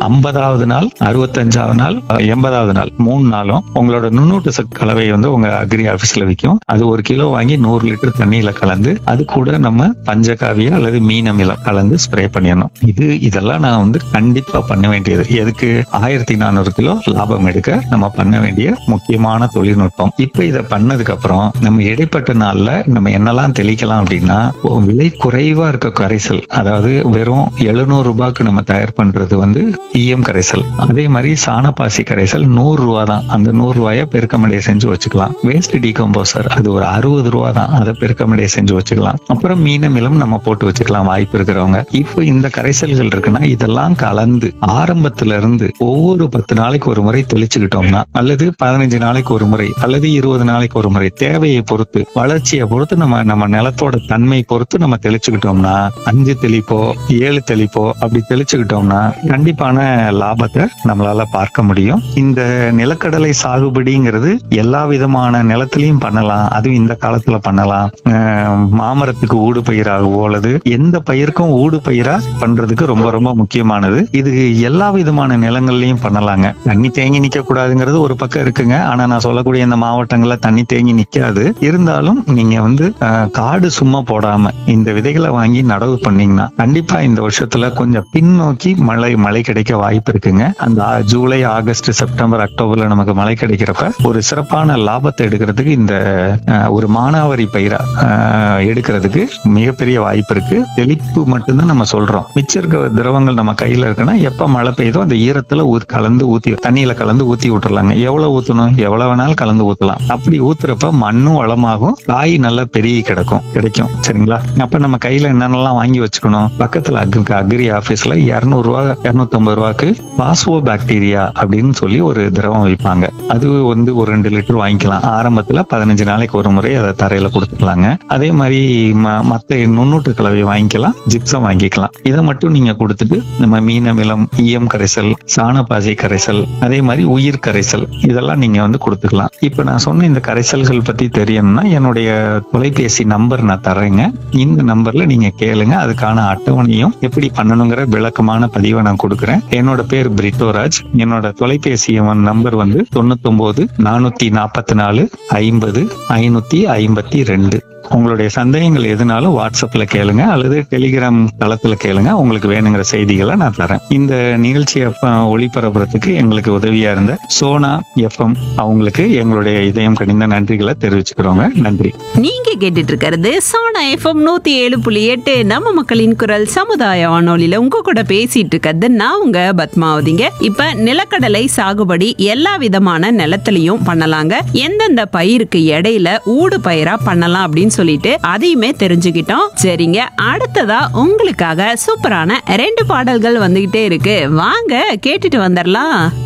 ஐம்பதாவது நாள் அறுபத்தஞ்சாவது நாள் எண்பதாவது நாள் மூணு நாளும் உங்களோட நுண்ணூட்ட சத்து கலவை வந்து உங்க அக்ரி ஆபீஸ்ல விற்கும் அது ஒரு கிலோ வாங்கி நூறு லிட்டர் தண்ணியில கலந்து அது கூட நம்ம பஞ்சகாவியா அல்லது மீன் அமிலம் கலந்து ஸ்ப்ரே பண்ணிடணும் இது இதெல்லாம் நான் வந்து கண்டிப்பா பண்ண வேண்டியது எதுக்கு ஆயிரத்தி நானூறு கிலோ லாபம் எடுக்க நம்ம பண்ண வேண்டிய முக்கியமான தொழில்நுட்பம் இப்ப இதை பண்ணதுக்கு அப்புறம் நம்ம இடைப்பட்ட நாள்ல நம்ம என்னெல்லாம் தெளிக்கலாம் அப்படின்னா விலை குறைவா இருக்க கரைசல் அதாவது வெறும் எழுநூறு ரூபாய்க்கு நம்ம தயார் பண்றது வந்து ஈயம் கரைசல் அதே மாதிரி சாணப்பாசி கரைசல் நூறு ரூபா தான் அந்த நூறு ரூபாய பெருக்கமடைய செஞ்சு வச்சுக்கலாம் வேஸ்ட் டீகம்போசர் அது ஒரு அறுபது ரூபா தான் அதை பெருக்கமடைய செஞ்சு வச்சுக்கலாம் அப்புறம் மீனமிலம் நம்ம போட்டு வச்சுக்கலாம் வாய்ப்பு இருக்கிறவங்க இப்போ இந்த கரைசல்கள் இருக்குன்னா இதெல்லாம் கலந்து ஆரம்பத்துல இருந்து ஒவ்வொரு பத்து நாளைக்கு ஒரு முறை தெளிச்சுக்கிட்டோம்னா அல்லது பதினஞ்சு நாளைக்கு ஒரு முறை அல்லது இருபது நாளைக்கு ஒரு முறை தேவையை பொறுத்து வளர்ச்சியை பொறுத்து நம்ம நம்ம நிலத்தோட தன்மை பொறுத்து நம்ம தெளிச்சுக்கிட்டோம்னா அஞ்சு தெளிப்போ ஏழு தெளிப்போ அப்படி தெளிச்சுக்கிட்டோம்னா கண்டிப்பான லாபத்தை நம்மளால பார்க்க முடியும் இந்த நிலக்கடலை சாகுபடிங்கிறது எல்லா விதமான நிலத்திலையும் பண்ணலாம் அதுவும் இந்த காலத்துல பண்ணலாம் அஹ் மாமரத்துக்கு ஊடு பயிராகவோ அல்லது எந்த பயிருக்கும் ஊடு பயிரா பண்றதுக்கு ரொம்ப ரொம்ப முக்கியமானது இது எல்லா விதமான நிலங்கள்லயும் பண்ணலாங்க தண்ணி தேங்கி நிக்க கூடாதுங்கிறது ஒரு பக்கம் இருக்குங்க ஆனா நான் சொல்லக்கூடிய இந்த மாவட்டங்கள்ல தண்ணி தேங்கி நிக்காது இருந்தாலும் நீங்க வந்து அஹ், காடு சும்மா போடாம இந்த விதைகளை வாங்கி நடவு பண்ணீங்கன்னா கண்டிப்பா இந்த வருஷத்துல கொஞ்சம் பின்னோக்கி மழை மழை கிடைக்க வாய்ப்பு இருக்குங்க அந்த ஆ- ஜூலை ஆகஸ்ட் செப்டம்பர் அக்டோபர்ல நமக்கு மழை கிடைக்கிறப்ப ஒரு சிறப்பான லாபத்தை எடுக்கிறதுக்கு இந்த அஹ், ஒரு மானாவாரி பயிரா அஹ், எடுக்கிறதுக்கு மிகப்பெரிய வாய்ப்பு இருக்கு தெளிப்பு மட்டும்தான் நம்ம சொல்றோம் மிச்சம் இருக்க திரவங்கள் நம்ம கையில இருக்குன்னா எப்ப மழை பெய்யுதோ அந்த ஈரத்துல ஊத் கலந்து ஊத்தி தண்ணியில கலந்து ஊத்தி விட்டுறலாங்க எவ்வளவு ஊத்தணும் எவ்வளவு வேணாலும் கலந்து ஊத்தலாம் அப்படி ஊத்துறப்ப மண்ணும் வளமாகும் காய் நல்லா பெருகி கிடக்கும் கிடைக்கும் சரிங்களா அப்ப நம்ம கையில என்னென்னலாம் வாங்கி வச்சுக்கணும் பக்கத்துல அக்ரி அக்ரி ஆபீஸ்ல இருநூறு ரூபா இருநூத்தி ஐம்பது ரூபாய்க்கு பாஸ்போ பாக்டீரியா அப்படின்னு சொல்லி ஒரு திரவம் வைப்பாங்க அது வந்து ஒரு ரெண்டு லிட்டர் வாங்கிக்கலாம் ஆரம்பத்துல பதினஞ்சு நாளைக்கு ஒரு முறை அதை தரையில கொடுத்துக்கலாங்க அதே மாதிரி ம- மத்த நுண்ணூட்டு கலவையை வாங்கிக்கலாம் ஜிப்சம் வாங்கிக்கலாம் இதை மட்டும் நீங்க கொடுத்துட்டு நம்ம மீன் அமிலம் ஈயம் கரைசல் சாணப்பாசி கரைசல் அதே மாதிரி உயிர் கரைசல் இதெல்லாம் நீங்க வந்து கொடுத்துக்கலாம் இப்ப நான் சொன்ன இந்த கரைசல்கள் பத்தி தெரியணும்னா என்னுடைய தொலைபேசி நம்பர் நான் தரேங்க இந்த நம்பர்ல நீங்க கேளுங்க அதுக்கான அட்டவணையும் எப்படி பண்ணணுங்கிற விளக்கமான பதிவை நான் கொடுக்குறேன் என்னோட பேர் பிரிட்டோராஜ் என்னோட தொலைபேசி எண் நம்பர் வந்து தொண்ணூத்தொன்பது நானூத்தி நாற்பத்தி நாலு ஐம்பது ஐநூத்தி ஐம்பத்தி ரெண்டு உங்களுடைய சந்தேகங்கள் எதுனாலும் வாட்ஸ்அப்ல கேளுங்க அல்லது டெலிகிராம் தளத்துல கேளுங்க உங்களுக்கு வேணுங்கிற செய்திகளை நான் தரேன் இந்த நிகழ்ச்சியை அப்ப ஒளிபரப்புறதுக்கு எங்களுக்கு உதவியா இருந்த சோனா எஃப்எம் அவங்களுக்கு எங்களுடைய இதயம் கனிந்த நன்றிகளை தெரிவிச்சுக்கிறோங்க நன்றி நீங்க கேட்டுட்டு இருக்கிறது சோனா எஃப்எம் நூத்தி ஏழு புள்ளி எட்டு நம்ம மக்களின் குரல் சமுதாய வானொலியில உங்க கூட பேசிட்டு இருக்கிறது நான் உங்க பத்மாவதிங்க இப்ப நிலக்கடலை சாகுபடி எல்லா விதமான நிலத்திலையும் பண்ணலாங்க எந்தெந்த பயிருக்கு இடையில ஊடு பயிரா பண்ணலாம் அப்படின்னு சொல்லிட்டு அதையுமே தெரிஞ்சுக்கிட்டோம் சரிங்க அடுத்ததா உங்களுக்காக சூப்பரான ரெண்டு பாடல்கள் வந்துகிட்டே இருக்கு வாங்க கேட்டுட்டு வந்துடலாம்